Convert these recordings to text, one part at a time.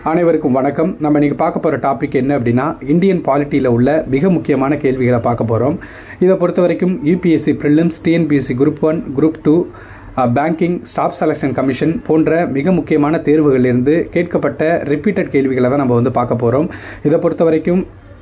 அனைவருக்கும் வணக்கம் நம்ம இன்றைக்கி பார்க்க போகிற டாபிக் என்ன அப்படின்னா இந்தியன் பாலிட்டியில் உள்ள மிக முக்கியமான கேள்விகளை பார்க்க போகிறோம் இதை பொறுத்த வரைக்கும் UPSC prelims TNPSC group one group two banking staff selection commission போன்ற மிக முக்கியமான தேர்வுகளிலிருந்து கேட்கப்பட்ட ரிப்பீட்டட் கேள்விகளை தான் நம்ம வந்து பார்க்க போகிறோம் இதை பொறுத்த வரைக்கும்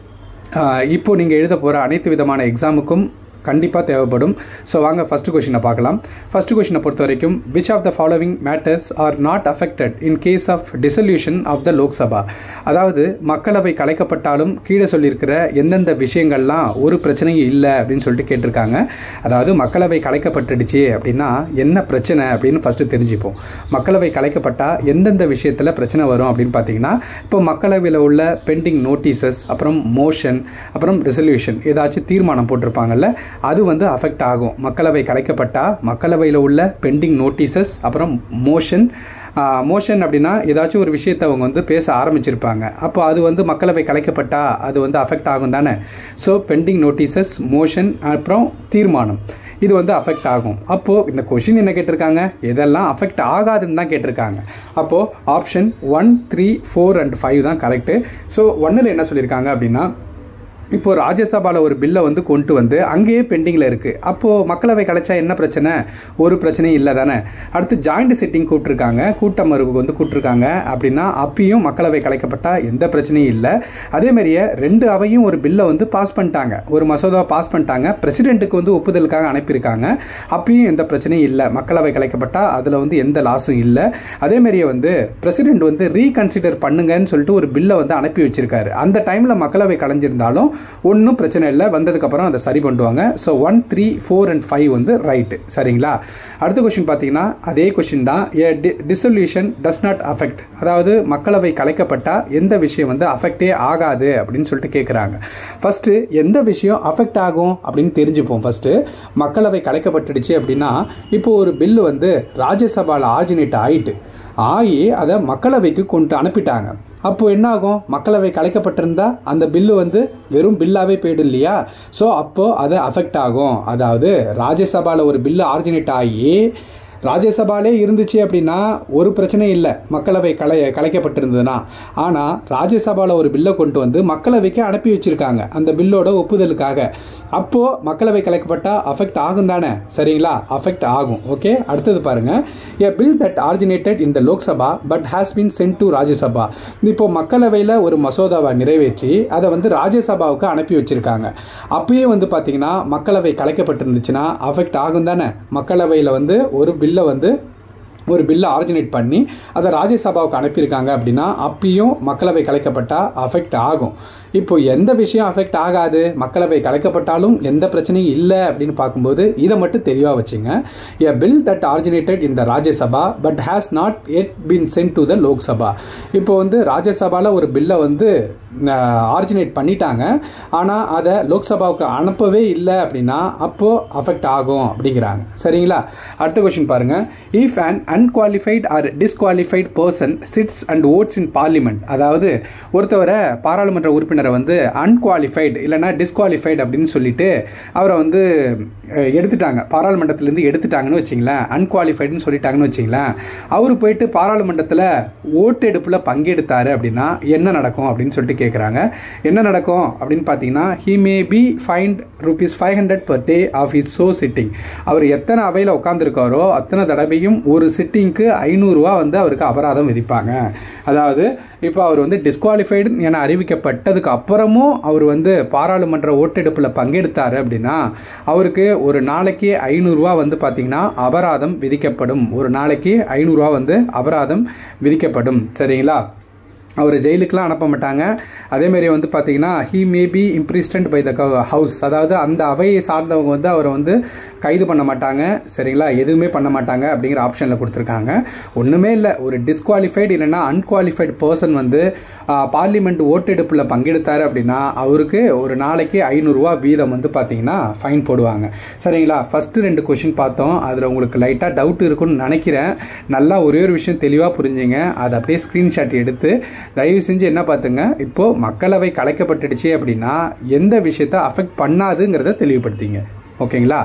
ஆஹ், இப்போ நீங்கள் எழுத போகிற அனைத்து விதமான எக்ஸாமுக்கும் கண்டிப்பாக தேவைப்படும் ஸோ வாங்க ஃபஸ்ட்டு கொஷினை பார்க்கலாம் ஃபஸ்ட்டு கொஷினை பொறுத்த வரைக்கும் which of the following matters are not affected in case of dissolution of the Lok Sabha அதாவது மக்களவை கலைக்கப்பட்டாலும் கீழே சொல்லியிருக்கிற எந்தெந்த விஷயங்கள்லாம் ஒரு பிரச்சனையும் இல்லை அப்படின்னு சொல்லிட்டு கேட்டிருக்காங்க அதாவது மக்களவை கலைக்கப்பட்டுடுச்சு அப்படின்னா என்ன பிரச்சனை அப்படின்னு ஃபஸ்ட்டு தெரிஞ்சுப்போம் மக்களவை கலைக்கப்பட்டால் எந்தெந்த விஷயத்தில் பிரச்சனை வரும் அப்படின்னு பார்த்தீங்கன்னா இப்போ மக்களவையில் உள்ள பெண்டிங் நோட்டீசஸ் அப்புறம் மோஷன் அப்புறம் ரெசல்யூஷன் ஏதாச்சும் தீர்மானம் போட்டிருப்பாங்கல்ல அது வந்து அஃபெக்ட் ஆகும் மக்களவை கலைக்கப்பட்டால் மக்களவையில் உள்ள பெண்டிங் நோட்டீசஸ் அப்புறம் மோஷன் மோஷன் அப்படின்னா ஏதாச்சும் ஒரு விஷயத்தை அவங்க வந்து பேச ஆரம்பிச்சிருப்பாங்க அப்போ அது வந்து மக்களவை கலைக்கப்பட்டா அது வந்து அஃபெக்ட் ஆகும் தானே ஸோ பெண்டிங் நோட்டீசஸ் மோஷன் அப்புறம் தீர்மானம் இது வந்து அஃபெக்ட் ஆகும் அப்போது இந்த கொஷின் என்ன கேட்டிருக்காங்க இதெல்லாம் அஃபெக்ட் ஆகாதுன்னு தான் கேட்டிருக்காங்க அப்போது option one three four and five தான் கரெக்டு ஸோ ஒன்றில் என்ன சொல்லியிருக்காங்க அப்படின்னா இப்போ ராஜ்யசபாவில் ஒரு பில்லை வந்து கொண்டு வந்து அங்கேயே பெண்டிங்கில் இருக்குது அப்போது மக்களவை கலைச்சா என்ன பிரச்சனை ஒரு பிரச்சனையும் இல்லை தானே அடுத்து ஜாயிண்ட் சிட்டிங் கூப்பிட்ருக்காங்க கூட்டமர்வுக்கு வந்து கூப்பிட்ருக்காங்க அப்படின்னா அப்பயும் மக்களவை கலைக்கப்பட்டால் எந்த பிரச்சனையும் இல்லை அதேமாரியே ரெண்டு அவையும் ஒரு பில்லை வந்து பாஸ் பண்ணிட்டாங்க ஒரு மசோதாவை பாஸ் பண்ணிட்டாங்க பிரசிடென்ட்டுக்கு வந்து ஒப்புதலுக்காக அனுப்பியிருக்காங்க அப்பயும் எந்த பிரச்சனையும் இல்லை மக்களவை கலைக்கப்பட்டால் அதில் வந்து எந்த லாஸும் இல்லை அதேமாரியே வந்து பிரசிடென்ட் வந்து ரீகன்சிடர் பண்ணுங்கன்னு சொல்லிட்டு ஒரு பில்லை வந்து அனுப்பி வச்சிருக்காரு அந்த டைமில் மக்களவை கலைஞ்சிருந்தாலும் ஒன்றும் பிரச்சனை இல்லை வந்ததுக்கப்புறம் அதை சரி பண்ணுவாங்க so one three four and five வந்து ரைட்டு சரிங்களா அடுத்த கொஷின் பார்த்தீங்கன்னா அதே கொஷின் தான் a the dissolution does not affect அதாவது மக்களவை கலைக்கப்பட்டால் எந்த விஷயம் வந்து அஃபெக்டே ஆகாது அப்படின்னு சொல்லிட்டு கேட்குறாங்க ஃபஸ்ட்டு எந்த விஷயம் அஃபெக்ட் ஆகும் அப்படின்னு தெரிஞ்சுப்போம் ஃபஸ்ட்டு மக்களவை கலைக்கப்பட்டுடுச்சு அப்படின்னா இப்போ ஒரு பில்லு வந்து ராஜ்யசபாவில் ஆர்ஜினேட் ஆயிட்டு ஆகி அதை மக்களவைக்கு கொண்டு அனுப்பிட்டாங்க அப்போ என்ன ஆகும் மக்களவை கலைக்கப்பட்டிருந்தா அந்த பில்லு வந்து வெறும் பில்லாவே போயிடும் இல்லையா ஸோ அப்போது அது அஃபெக்ட் ஆகும் அதாவது ராஜ்யசபாவில் ஒரு பில்லு ஆர்ஜினேட் ஆகி ராஜ்யசபாலே இருந்துச்சு அப்படின்னா ஒரு பிரச்சனையும் இல்லை மக்களவை கலை கலைக்கப்பட்டிருந்ததுன்னா ஆனால் ராஜ்யசபாவில் ஒரு பில்லை கொண்டு வந்து மக்களவைக்கு அனுப்பி வச்சிருக்காங்க அந்த பில்லோட ஒப்புதலுக்காக அப்போது மக்களவை கலைக்கப்பட்டால் அஃபெக்ட் ஆகும் தானே சரிங்களா அஃபெக்ட் ஆகும் ஓகே அடுத்தது பாருங்க எ பில் தட் ஆர்ஜினேட்டட் இந்த Lok Sabha but has been sent to Rajya Sabha இப்போ மக்களவையில் ஒரு மசோதாவை நிறைவேற்றி அதை வந்து ராஜ்யசபாவுக்கு அனுப்பி வச்சிருக்காங்க அப்பயே வந்து பார்த்தீங்கன்னா மக்களவை கலைக்கப்பட்டிருந்துச்சுன்னா அஃபெக்ட் ஆகும் தானே மக்களவையில் வந்து ஒரு பில்லை வந்து ஒரு பில்லை ஆரிஜினேட் பண்ணி அதை ராஜ்யசபாவுக்கு அனுப்பியிருக்காங்க அப்படின்னா அப்பயும் மக்களவை கலைக்கப்பட்டால் அஃபெக்ட் ஆகும் இப்போ எந்த விஷயம் அஃபெக்ட் ஆகாது மக்களவை கலைக்கப்பட்டாலும் எந்த பிரச்சனையும் இல்லை அப்படின்னு பார்க்கும்போது இதை மட்டும் தெளிவாக வச்சுங்க எ பில் தட் ஆரிஜினேட்டட் இந்த Rajya Sabha but has not yet been sent to the Lok Sabha இப்போ வந்து ராஜ்யசபாவில் ஒரு பில்லை வந்து ஆரிஜினேட் பண்ணிட்டாங்க ஆனால் அதை லோக்சபாவுக்கு அனுப்பவே இல்லை அப்படின்னா அப்போது அஃபெக்ட் ஆகும் அப்படிங்கிறாங்க சரிங்களா அடுத்த கொஷின் பாருங்கள் if an unqualified or disqualified person sits and votes in parliament அதாவது ஒருத்தவரை பாராளுமன்ற உறுப்பினரை வந்து அன்குவாலிஃபைடு இல்லைனா டிஸ்குவாலிஃபைடு அப்படின்னு சொல்லிட்டு அவரை வந்து அஹ், எடுத்துட்டாங்க பாராளுமன்றத்திலேருந்து எடுத்துட்டாங்கன்னு வச்சிங்களேன் அன்குவாலிஃபைடுன்னு சொல்லிட்டாங்கன்னு வச்சிங்களேன் அவர் போயிட்டு பாராளுமன்றத்தில் ஓட்டெடுப்பில் பங்கெடுத்தார் அப்படின்னா என்ன நடக்கும் அப்படின்னு சொல்லிட்டு கேட்குறாங்க என்ன நடக்கும் அப்படின்னு பார்த்தீங்கன்னா he may be fined rupees five hundred per day of his so sitting அவர் எத்தனை அவையில் உட்காந்துருக்காரோ அத்தனை தடவையும் ஒரு சிட்டிங்க்கு ஐநூறுரூவா வந்து அவருக்கு அபராதம் விதிப்பாங்க அதாவது இப்போ அவர் வந்து டிஸ்குவாலிஃபைடு என அறிவிக்கப்பட்டதுக்கு அப்புறமும் அவர் வந்து பாராளுமன்ற ஓட்டெடுப்பில் பங்கெடுத்தார் அப்படின்னா அவருக்கு ஒரு நாளைக்கு ஐநூறுரூவா வந்து பார்த்திங்கன்னா அபராதம் விதிக்கப்படும் ஒரு நாளைக்கு ஐநூறுரூவா வந்து அபராதம் விதிக்கப்படும் சரிங்களா அவர் ஜெயிலுக்கெலாம் அனுப்ப மாட்டாங்க அதேமாரி வந்து பார்த்தீங்கன்னா he may be imprisoned by the house அதாவது அந்த அவையை சார்ந்தவங்க வந்து அவரை வந்து கைது பண்ண மாட்டாங்க சரிங்களா எதுவுமே பண்ண மாட்டாங்க அப்படிங்கிற ஆப்ஷனில் கொடுத்துருக்காங்க ஒன்றுமே இல்லை ஒரு டிஸ்குவாலிஃபைடு இல்லைன்னா அன்குவாலிஃபைடு பர்சன் வந்து பார்லிமெண்ட் ஓட்டெடுப்பில் பங்கெடுத்தார் அப்படின்னா அவருக்கு ஒரு நாளைக்கு ஐநூறுரூவா வீதம் வந்து பார்த்தீங்கன்னா ஃபைன் போடுவாங்க சரிங்களா ஃபஸ்ட்டு ரெண்டு கொஷின் பார்த்தோம் அதில் உங்களுக்கு லைட்டாக டவுட் இருக்குன்னு நினைக்கிறேன் நல்லா ஒரே ஒரு விஷயம் தெளிவாக புரிஞ்சுங்க அதை அப்படியே ஸ்க்ரீன்ஷாட் எடுத்து தயவு செஞ்சு என்ன பார்த்துங்க இப்போது மக்களவை கலைக்கப்பட்டுடுச்சு அப்படின்னா எந்த விஷயத்தை அஃபெக்ட் பண்ணாதுங்கிறத தெளிவுபடுத்திங்க ஓகேங்களா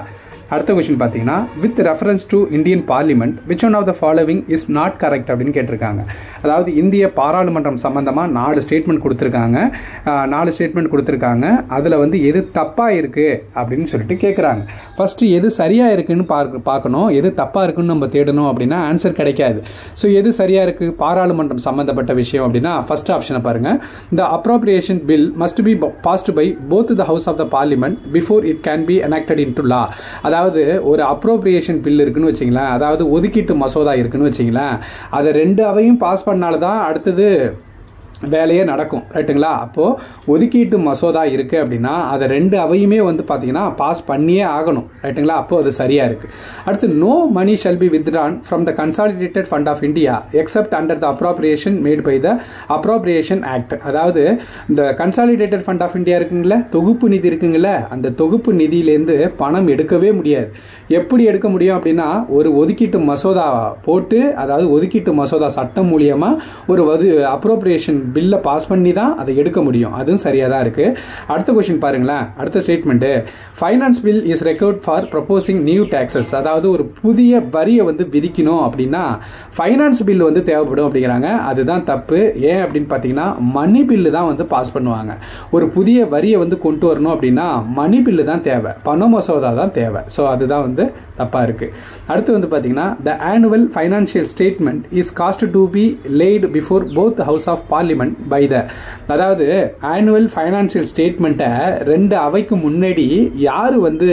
அடுத்த கொஷின் பார்த்தீங்கன்னா with reference to Indian parliament which one of the following is not correct அப்படின்னு கேட்டிருக்காங்க அதாவது இந்திய பாராளுமன்றம் சம்மந்தமாக நாலு ஸ்டேட்மெண்ட் கொடுத்துருக்காங்க ஆஹ், நாலு ஸ்டேட்மெண்ட் கொடுத்துருக்காங்க அதில் வந்து எது தப்பாக இருக்குது அப்படின்னு சொல்லிட்டு கேட்குறாங்க ஃபஸ்ட்டு எது சரியாக இருக்குன்னு பார்க்க பார்க்கணும் எது தப்பாக இருக்குன்னு நம்ம தேடணும் அப்படின்னா ஆன்சர் கிடைக்காது ஸோ எது சரியாக இருக்குது பாராளுமன்றம் சம்மந்தப்பட்ட விஷயம் அப்படின்னா ஃபஸ்ட் ஆப்ஷனை பாருங்கள் இந்த appropriation bill must be passed by both the house of the parliament before it can be enacted into law அதாவது ஒரு அப்ரோப்ரியேஷன் பில் இருக்குன்னு வச்சிங்களேன் அதாவது ஒதுக்கீட்டு மசோதா இருக்குன்னு வச்சிங்களேன் அதை ரெண்டு அவையும் பாஸ் பண்ணால்தான் அடுத்தது வேலையே நடக்கும் ரைட்டுங்களா அப்போது ஒதுக்கீட்டு மசோதா இருக்குது அப்படின்னா அதை ரெண்டு அவையுமே வந்து பார்த்தீங்கன்னா பாஸ் பண்ணியே ஆகணும் ரைட்டுங்களா அப்போது அது சரியாக இருக்குது அடுத்து no money shall be withdrawn from the consolidated fund of India except under the appropriation made by the appropriation act அதாவது இந்த கன்சாலிடேட்டட் ஃபண்ட் ஆஃப் இந்தியா இருக்குங்களே தொகுப்பு நிதி இருக்குங்களே அந்த தொகுப்பு நிதியிலேருந்து பணம் எடுக்கவே முடியாது எப்படி எடுக்க முடியும் அப்படின்னா ஒரு ஒதுக்கீட்டு மசோதா போட்டு அதாவது ஒதுக்கீட்டு மசோதா சட்டம் மூலியமாக ஒரு வது அப்ரோப்ரியேஷன் பில்லை பாஸ் பண்ணி தான் அதை எடுக்க முடியும் அதுவும் சரியாக தான் இருக்குது அடுத்த கொஷின் பாருங்களேன் அடுத்த statement finance bill is record for proposing new taxes அதாவது ஒரு புதிய வரியை வந்து விதிக்கணும் அப்படின்னா ஃபைனான்ஸ் பில் வந்து தேவைப்படும் அப்படிங்கிறாங்க அதுதான் தப்பு ஏன் அப்படின்னு பார்த்தீங்கன்னா மணி பில்லு தான் வந்து பாஸ் பண்ணுவாங்க ஒரு புதிய வரியை வந்து கொண்டு வரணும் அப்படின்னா மணி பில்லு தான் தேவை பண மசோதா தான் தேவை ஸோ அதுதான் வந்து தப்பாக இருக்குது அடுத்து வந்து பார்த்தீங்கன்னா the annual financial statement is cast to be laid before both house of parliament by the அதாவது ஆனுவல் ஃபைனான்ஷியல் ஸ்டேட்மெண்ட்டை ரெண்டு அவைக்கு முன்னாடி யார் வந்து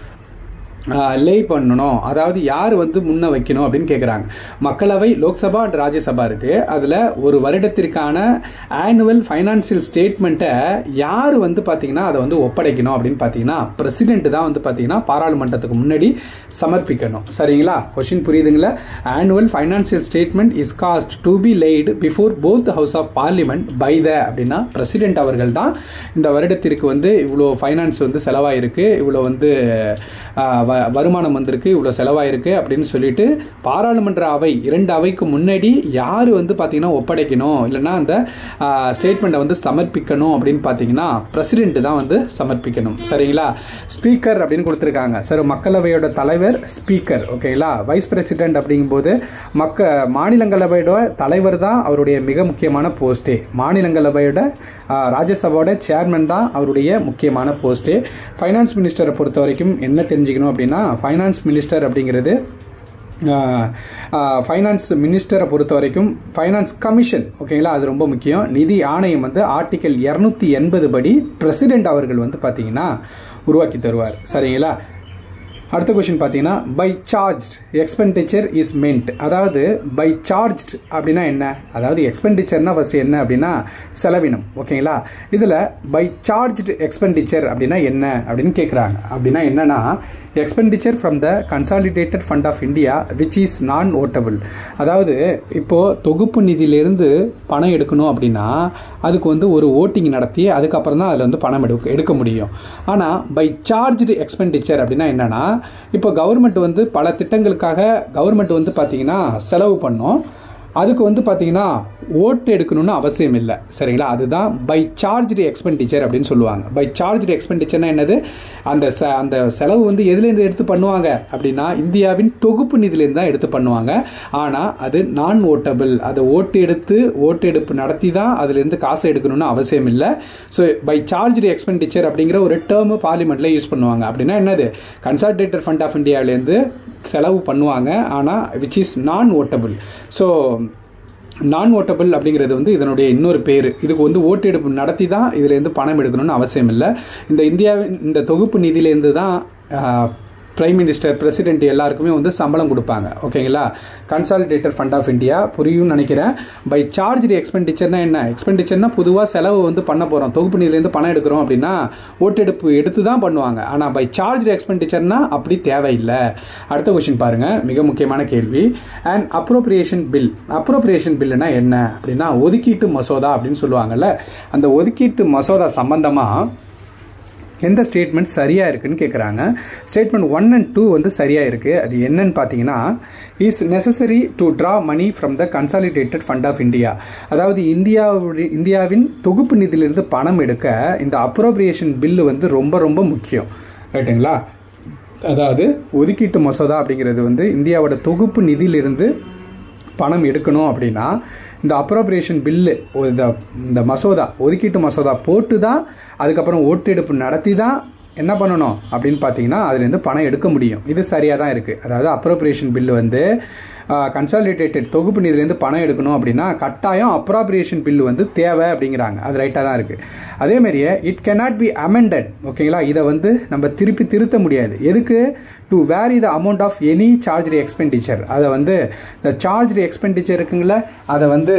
லே பண்ணணும் அதாவது யார் வந்து முன்ன வைக்கணும் அப்படின்னு கேட்குறாங்க மக்களவை லோக்சபா அண்ட் ராஜ்யசபா இருக்குது அதில் ஒரு வருடத்திற்கான ஆனுவல் ஃபைனான்சியல் ஸ்டேட்மெண்ட்டை யார் வந்து பார்த்தீங்கன்னா அதை வந்து ஒப்படைக்கணும் அப்படின்னு பார்த்தீங்கன்னா பிரசிடென்ட் தான் வந்து பார்த்தீங்கன்னா பாராளுமன்றத்துக்கு முன்னாடி சமர்ப்பிக்கணும் சரிங்களா கொஷின் புரியுதுங்களா annual financial statement is cast to be laid before both house of parliament by the அப்படின்னா பிரசிடென்ட் அவர்கள் தான் இந்த வருடத்திற்கு வந்து இவ்வளோ ஃபைனான்ஸ் வந்து செலவாயிருக்கு இவ்வளோ வந்து ஆஹ், வ- வருமானம் வந்திருக்கு இவ்வளோ செலவாயிருக்கு அப்படின்னு சொல்லிட்டு பாராளுமன்ற அவை இரண்டு அவைக்கு முன்னாடி யார் வந்து பார்த்தீங்கன்னா ஒப்படைக்கணும் இல்லைன்னா அந்த ஸ்டேட்மெண்ட்டை வந்து சமர்ப்பிக்கணும் அப்படின்னு பார்த்தீங்கன்னா பிரசிடென்ட் தான் வந்து சமர்ப்பிக்கணும் சரிங்களா ஸ்பீக்கர் அப்படின்னு கொடுத்துருக்காங்க சார் மக்களவையோட தலைவர் ஸ்பீக்கர் ஓகேங்களா வைஸ் பிரசிடென்ட் அப்படிங்கும்போது மக்க மாநிலங்களவையோட தலைவர் தான் அவருடைய மிக முக்கியமான போஸ்ட்டே மாநிலங்களவையோட ஆஹ், ராஜ்யசபாவோட சேர்மன் தான் அவருடைய முக்கியமான போஸ்ட்டு ஃபைனான்ஸ் மினிஸ்டரை பொறுத்த வரைக்கும் என்ன தெரிஞ்சுக்கணும் அப்படின்னா ஃபைனான்ஸ் மினிஸ்டர் அப்படிங்கிறது ஃபைனான்ஸ் மினிஸ்டரை பொறுத்த வரைக்கும் ஃபைனான்ஸ் கமிஷன் ஓகேங்களா அது ரொம்ப முக்கியம் நிதி ஆணையம் வந்து ஆர்டிக்கல் இரநூத்தி எண்பது படி பிரசிடென்ட் அவர்கள் வந்து பார்த்தீங்கன்னா உருவாக்கி தருவார் சரிங்களா அடுத்த கொஷின் பார்த்தீங்கன்னா by charged expenditure is meant அதாவது பை சார்ஜ்ட் அப்படின்னா என்ன அதாவது எக்ஸ்பெண்டிச்சர்னா ஃபஸ்ட்டு என்ன அப்படின்னா செலவினம் ஓகேங்களா இதில் பை சார்ஜ்டு எக்ஸ்பெண்டிச்சர் அப்படின்னா என்ன அப்படின்னு கேட்குறாங்க அப்படின்னா என்னன்னா expenditure from the consolidated fund of India which is non votable அதாவது இப்போது தொகுப்பு நிதியிலேருந்து பணம் எடுக்கணும் அப்படின்னா அதுக்கு வந்து ஒரு ஓட்டிங் நடத்தி அதுக்கப்புறம் தான் அதில் வந்து பணம் எடுக்க எடுக்க முடியும் ஆனால் பை சார்ஜ்டு எக்ஸ்பெண்டிச்சர் அப்படின்னா என்னென்னா இப்போ கவர்மெண்ட் வந்து பல திட்டங்களுக்காக கவர்மெண்ட் வந்து பார்த்திங்கன்னா செலவு பண்ணோம் அதுக்கு வந்து பார்த்தீங்கன்னா ஓட்டு எடுக்கணும்னு அவசியம் இல்லை சரிங்களா அதுதான் பை சார்ஜ்டு எக்ஸ்பெண்டிச்சர் அப்படின்னு சொல்லுவாங்க பை சார்ஜ்டு எக்ஸ்பெண்டிச்சர்னா என்னது அந்த ச அந்த செலவு வந்து எதுலேருந்து எடுத்து பண்ணுவாங்க அப்படின்னா இந்தியாவின் தொகுப்பு நிதியிலேருந்து தான் எடுத்து பண்ணுவாங்க ஆனால் அது நான் ஓட்டபிள் அதை ஓட்டு எடுத்து ஓட்டு எடுப்பு நடத்தி தான் அதுலேருந்து காசு எடுக்கணும்னு அவசியம் இல்லை ஸோ பை சார்ஜ்டு எக்ஸ்பெண்டிச்சர் அப்படிங்கிற ஒரு டேர்மு பார்லிமெண்ட்டில் யூஸ் பண்ணுவாங்க அப்படின்னா என்னது கன்சால்டேட்டர் ஃபண்ட் ஆஃப் இந்தியாவிலேருந்து செலவு பண்ணுவாங்க ஆனால் விச் இஸ் நான் ஓட்டபிள் ஸோ நான் ஓட்டபிள் அப்படிங்கிறது வந்து இதனுடைய இன்னொரு பேர் இதுக்கு வந்து ஓட்டு எடுப்பு நடத்தி தான் இதுலேருந்து பணம் எடுக்கணும்னு அவசியம் இல்லை இந்த இந்தியாவின் இந்த தொகுப்பு நிதியிலேருந்து தான் பிரைம் மினிஸ்டர் பிரசிடென்ட் எல்லாருக்குமே வந்து சம்பளம் கொடுப்பாங்க ஓகேங்களா கன்சாலிடேட்டர் ஃபண்ட் ஆஃப் இந்தியா புரியும்னு நினைக்கிறேன் பை சார்ஜ் எக்ஸ்பெண்டிச்சர்னா என்ன எக்ஸ்பெண்டிச்சர்னா பொதுவாக செலவு வந்து பண்ண போகிறோம் தொகுப்பு நிதியிலேருந்து பணம் எடுக்கிறோம் அப்படின்னா ஓட்டெடுப்பு எடுத்து தான் பண்ணுவாங்க ஆனால் பை சார்ஜ் எக்ஸ்பெண்டிச்சர்னா அப்படி தேவையில்லை அடுத்த கொஷின் பாருங்கள் மிக முக்கியமான கேள்வி அண்ட் அப்ரோப்ரியேஷன் பில் அப்ரோப்ரியேஷன் பில்லுனா என்ன அப்படின்னா ஒதுக்கீட்டு மசோதா அப்படின்னு சொல்லுவாங்கல்ல அந்த ஒதுக்கீட்டு மசோதா சம்பந்தமாக எந்த ஸ்டேட்மெண்ட் சரியாக இருக்குன்னு கேட்குறாங்க ஸ்டேட்மெண்ட் ஒன் அண்ட் டூ வந்து சரியாக இருக்குது அது என்னன்னு பார்த்தீங்கன்னா is necessary to draw money from the consolidated fund of India அதாவது இந்தியாவுடைய இந்தியாவின் தொகுப்பு நிதியிலிருந்து பணம் எடுக்க இந்த அப்ரோப்ரியேஷன் பில்லு வந்து ரொம்ப ரொம்ப முக்கியம் ரைட்டுங்களா அதாவது ஒதுக்கீட்டு மசோதா அப்படிங்கிறது வந்து இந்தியாவோட தொகுப்பு நிதியிலிருந்து பணம் எடுக்கணும் அப்படின்னா இந்த அப்ரோப்ரியேஷன் பில்லு இந்த இந்த மசோதா ஒதுக்கீட்டு மசோதா போட்டு தான் அதுக்கப்புறம் ஓட்டெடுப்பு நடத்தி தான் என்ன பண்ணணும் அப்படின்னு பார்த்தீங்கன்னா அதுலேருந்து பணம் எடுக்க முடியும் இது சரியாக தான் இருக்குது அதாவது அப்ரோப்ரியேஷன் பில்லு வந்து கன்சாலிடேட்டட் தொகுப்பு நிதியிலேருந்து பணம் எடுக்கணும் அப்படின்னா கட்டாயம் அப்ராப்ரியேஷன் பில்லு வந்து தேவை அப்படிங்கிறாங்க அது ரைட்டாக தான் இருக்குது அதேமாரியே இட் கேனாட் பி அமெண்டட் ஓகேங்களா இதை வந்து நம்ம திருப்பி திருத்த முடியாது எதுக்கு to vary the amount of any charge expenditure அதை வந்து இந்த சார்ஜ் எக்ஸ்பெண்டிச்சர் இருக்குங்கள அதை வந்து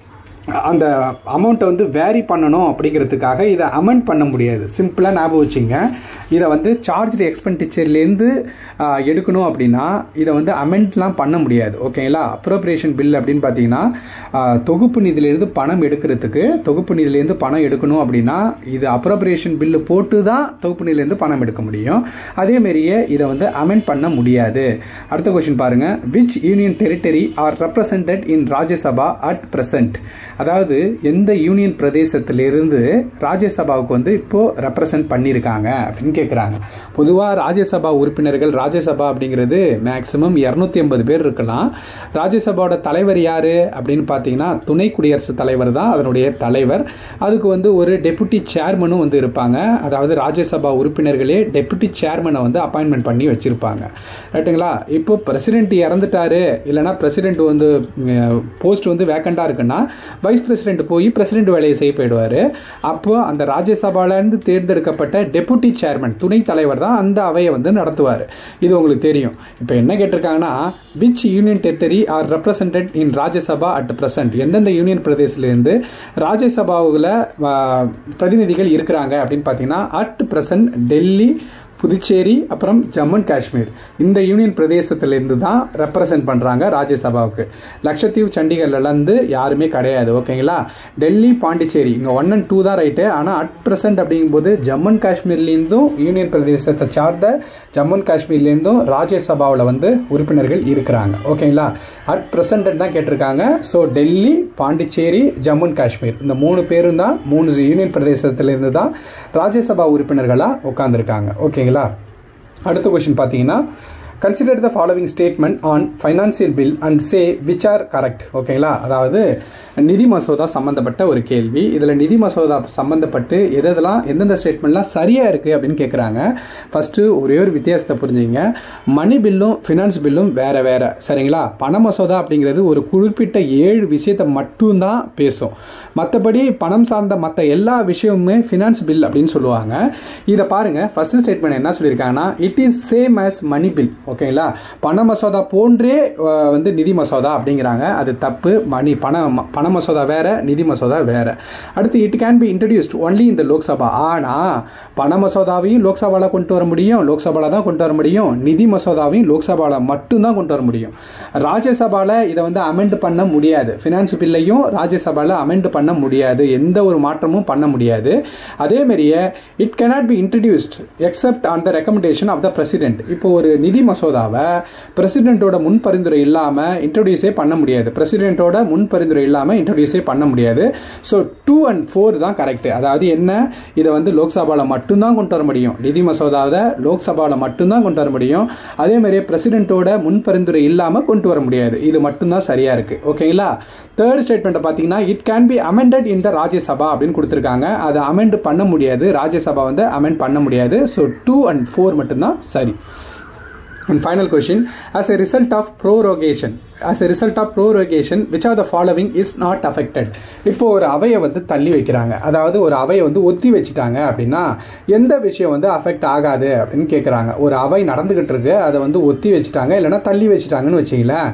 அந்த அமௌண்ட்டை வந்து வேரி பண்ணணும் அப்படிங்கிறதுக்காக இதை அமெண்ட் பண்ண முடியாது சிம்பிளாக ஞாபகம் வச்சுங்க இதை வந்து சார்ஜ் எக்ஸ்பெண்டிச்சர்லேருந்து எடுக்கணும் அப்படின்னா இதை வந்து அமெண்ட்லாம் பண்ண முடியாது ஓகேங்களா அப்ரோப்ரியேஷன் பில் அப்படின்னு பார்த்தீங்கன்னா தொகுப்பு நிதியிலேருந்து பணம் எடுக்கிறதுக்கு தொகுப்பு நிதியிலேருந்து பணம் எடுக்கணும் அப்படின்னா இது அப்ரோப்ரியேஷன் பில்லு போட்டு தான் தொகுப்பு நிதியிலேருந்து பணம் எடுக்க முடியும் அதேமாரியே இதை வந்து அமெண்ட் பண்ண முடியாது அடுத்த கொஸ்டின் பாருங்கள் which union territory are represented in Rajya Sabha at present அதாவது எந்த யூனியன் பிரதேசத்திலிருந்து ராஜ்யசபாவுக்கு வந்து இப்போது ரெப்ரசன்ட் பண்ணியிருக்காங்க அப்படின்னு கேட்குறாங்க பொதுவாக ராஜ்யசபா உறுப்பினர்கள் ராஜ்யசபா அப்படிங்கிறது மேக்ஸிமம் இரநூத்தி ஐம்பது பேர் இருக்கலாம் ராஜ்யசபாவோட தலைவர் யார் அப்படின்னு பார்த்தீங்கன்னா துணை குடியரசுத் தலைவர் தான் அதனுடைய தலைவர் அதுக்கு வந்து ஒரு டெபுட்டி சேர்மனும் வந்து இருப்பாங்க அதாவது ராஜ்யசபா உறுப்பினர்களே டெபுட்டி சேர்மனை வந்து அப்பாயின்மெண்ட் பண்ணி வச்சுருப்பாங்க ரைட்டுங்களா இப்போ பிரசிடென்ட் இறந்துட்டாரு இல்லைனா பிரசிடென்ட் வந்து போஸ்ட் வந்து வேக்கண்டாக இருக்குன்னா வைஸ் பிரசிடென்ட் போய் பிரசிடென்ட் வேலையை செய்ய போயிடுவார் அப்போ அந்த ராஜ்யசபாலேருந்து தேர்ந்தெடுக்கப்பட்ட டெபுட்டி சேர்மன் துணைத் தலைவர் தான் அந்த அவையை வந்து நடத்துவார் இது உங்களுக்கு தெரியும் இப்போ என்ன கேட்டிருக்காங்கன்னா which union territory are represented in Rajya Sabha at present எந்தெந்த யூனியன் பிரதேசத்துலேருந்து ராஜ்யசபாவில் பிரதிநிதிகள் இருக்கிறாங்க அப்படின்னு பார்த்தீங்கன்னா அட் பிரசன்ட் டெல்லி புதுச்சேரி அப்புறம் ஜம்மு அண்ட் காஷ்மீர் இந்த யூனியன் பிரதேசத்திலேருந்து தான் ரெப்ரசன்ட் பண்ணுறாங்க ராஜ்யசபாவுக்கு லட்சத்தீவு சண்டிகர்லேருந்து யாருமே கிடையாது ஓகேங்களா டெல்லி பாண்டிச்சேரி இங்கே ஒன் அண்ட் டூ தான் ரைட்டு ஆனால் அட் ப்ரெசென்ட் அப்படிங்கும்போது ஜம்மு அண்ட் காஷ்மீர்லேருந்தும் யூனியன் பிரதேசத்தை சார்ந்த ஜம்மு அண்ட் காஷ்மீர்லேருந்தும் ராஜ்யசபாவில் வந்து உறுப்பினர்கள் இருக்கிறாங்க ஓகேங்களா அட் ப்ரெசன்ட் தான் கேட்டிருக்காங்க ஸோ டெல்லி பாண்டிச்சேரி ஜம்மு அண்ட் காஷ்மீர் இந்த மூணு பேரும் தான் மூணு யூனியன் பிரதேசத்திலேருந்து தான் ராஜ்யசபா உறுப்பினர்களாக உட்காந்துருக்காங்க ஓகேங்களா அடுத்த கொஷின் பார்த்தீங்கன்னா consider the following statement on financial bill and say which are correct ஓகேங்களா அதாவது நிதி மசோதா சம்மந்தப்பட்ட ஒரு கேள்வி இதில் நிதி மசோதா சம்மந்தப்பட்டு எதெல்லாம் எந்தெந்த ஸ்டேட்மெண்ட்லாம் சரியாக இருக்குது அப்படின்னு கேட்குறாங்க ஃபஸ்ட்டு ஒரே ஒரு வித்தியாசத்தை புரிஞ்சுங்க மணி பில்லும் ஃபினான்ஸ் பில்லும் வேறு வேறு சரிங்களா பண மசோதா அப்படிங்கிறது ஒரு குறிப்பிட்ட ஏழு விஷயத்தை மட்டும்தான் பேசும் மற்றபடி பணம் சார்ந்த மற்ற எல்லா விஷயமுமே ஃபினான்ஸ் பில் அப்படின்னு சொல்லுவாங்க இதை பாருங்கள் ஃபஸ்ட்டு ஸ்டேட்மெண்ட் என்ன சொல்லியிருக்காங்கன்னா it is same as money bill ஓகேங்களா பண மசோதா போன்றே வந்து நிதி மசோதா அப்படிங்கிறாங்க அது தப்பு மணி பண பண மசோதா வேற நிதி மசோதா வேற அடுத்து it can be introduced only இந்த லோக்சபா ஆனால் பண மசோதாவையும் லோக்சபாவில் கொண்டு வர முடியும் லோக்சபாவில் தான் கொண்டு வர முடியும் நிதி மசோதாவையும் லோக்சபாவில் மட்டும்தான் கொண்டு வர முடியும் ராஜ்யசபாவில் இதை வந்து அமெண்ட் பண்ண முடியாது ஃபினான்ஸ் பில்லையும் ராஜ்யசபாவில் அமெண்ட் பண்ண முடியாது எந்த ஒரு மாற்றமும் பண்ண முடியாது அதேமாரியே it cannot be introduced except on the recommendation of the president இப்போ ஒரு நிதி மசோதாவை பிரசிடென்ட்டோட முன் பரிந்துரை இல்லாமல் இன்ட்ரடியூஸே பண்ண முடியாது பிரசிடென்ட்டோட முன் பரிந்துரை இல்லாமல் இன்ட்ரடியூஸே பண்ண முடியாது ஸோ டூ அண்ட் ஃபோர் தான் கரெக்ட் அதாவது என்ன இதை வந்து லோக்சபாவில் மட்டும்தான் கொண்டு வர முடியும் நிதி மசோதாவை லோக்சபாவில் மட்டும்தான் கொண்டு வர முடியும் அதே மாதிரியே பிரசிடென்ட்டோட முன் பரிந்துரை இல்லாமல் கொண்டு வர முடியாது இது மட்டும்தான் சரியாக இருக்குது ஓகேங்களா தேர்ட் ஸ்டேட்மெண்ட்டை பார்த்தீங்கன்னா it can be amended in the Rajya Sabha அப்படின்னு கொடுத்துருக்காங்க அதை அமெண்ட் பண்ண முடியாது ராஜ்யசபா வந்து அமெண்ட் பண்ண முடியாது ஸோ டூ அண்ட் ஃபோர் மட்டும்தான் சரி And final question As a result of prorogation, as a result of prorogation, which are the following is not affected? இப்போ ஒரு அவையை வந்து தள்ளி வைக்கிறாங்க அதாவது ஒரு அவையை வந்து ஒத்தி வச்சுட்டாங்க அப்படின்னா எந்த விஷயம் வந்து அஃபெக்ட் ஆகாது அப்படின்னு கேட்குறாங்க ஒரு அவை நடந்துக்கிட்டு இருக்கு அதை வந்து ஒத்தி வச்சுட்டாங்க இல்லைன்னா தள்ளி வச்சுட்டாங்கன்னு வச்சிங்களேன்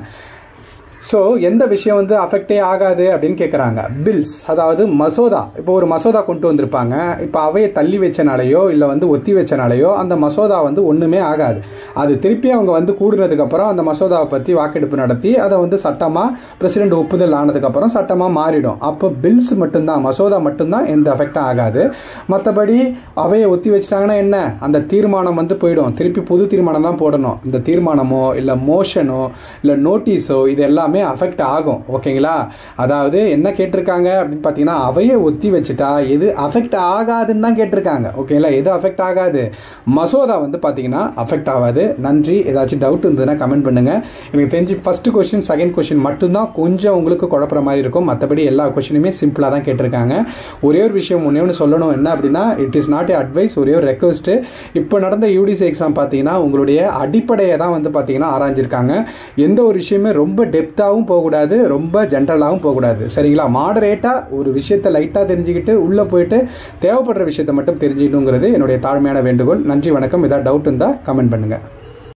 ஸோ எந்த விஷயம் வந்து அஃபெக்டே ஆகாது அப்படின்னு கேட்குறாங்க பில்ஸ் அதாவது மசோதா இப்போ ஒரு மசோதா கொண்டு வந்திருப்பாங்க இப்போ அவையை தள்ளி வச்சனாலேயோ இல்லை வந்து ஒத்தி வச்சனாலேயோ அந்த மசோதா வந்து ஒன்றுமே ஆகாது அது திருப்பி அவங்க வந்து கூடுனதுக்கப்புறம் அந்த மசோதாவை பற்றி வாக்கெடுப்பு நடத்தி அதை வந்து சட்டமாக பிரசிடென்ட் ஒப்புதல் ஆனதுக்கப்புறம் சட்டமாக மாறிடும் அப்போ பில்ஸ் மட்டும்தான் மசோதா மட்டும்தான் எந்த அஃபெக்டும் ஆகாது மற்றபடி அவையை ஒத்தி வச்சிட்டாங்கன்னா என்ன அந்த தீர்மானம் வந்து போயிடும் திருப்பி புது தீர்மானம் தான் போடணும் இந்த தீர்மானமோ இல்லை மோஷனோ இல்லை நோட்டீஸோ இது எல்லாமே எல்லாமே அஃபெக்ட் ஆகும் ஓகேங்களா அதாவது என்ன கேட்டிருக்காங்க அப்படின்னு பார்த்தீங்கன்னா அவையை ஒத்தி வச்சுட்டா எது அஃபெக்ட் ஆகாதுன்னு தான் கேட்டிருக்காங்க ஓகேங்களா எது அஃபெக்ட் ஆகாது மசோதா வந்து பார்த்தீங்கன்னா அஃபெக்ட் ஆகாது நன்றி ஏதாச்சும் டவுட் இருந்ததுன்னா கமெண்ட் பண்ணுங்கள் எனக்கு தெரிஞ்சு ஃபஸ்ட்டு கொஷின் செகண்ட் கொஷின் மட்டும்தான் கொஞ்சம் உங்களுக்கு குழப்புற மாதிரி இருக்கும் மற்றபடி எல்லா கொஷினுமே சிம்பிளாக தான் கேட்டிருக்காங்க ஒரே ஒரு விஷயம் ஒன்றே ஒன்று சொல்லணும் என்ன அப்படின்னா it is not a advice ஒரே ஒரு ரெக்வஸ்ட்டு இப்போ நடந்த யூடிசி எக்ஸாம் பார்த்தீங்கன்னா உங்களுடைய அடிப்படையை தான் வந்து பார்த்தீங்கன்னா ஆராய்ஞ்சிருக்காங்க எந்த ஒரு விஷயமே ரொம்ப டெப்த்தாகவும் போகக்கூடாது ரொம்ப ஜென்ரலாகவும் போகக்கூடாது சரிங்களா மாடரேட்டாக ஒரு விஷயத்தை லைட்டாக தெரிஞ்சுக்கிட்டு உள்ளே போயிட்டு தேவைப்படுற விஷயத்தை மட்டும் தெரிஞ்சுக்கணுங்கிறது என்னுடைய தாழ்மையான வேண்டுகோள் நன்றி வணக்கம் ஏதாவது டவுட் இருந்தால் கமெண்ட் பண்ணுங்கள்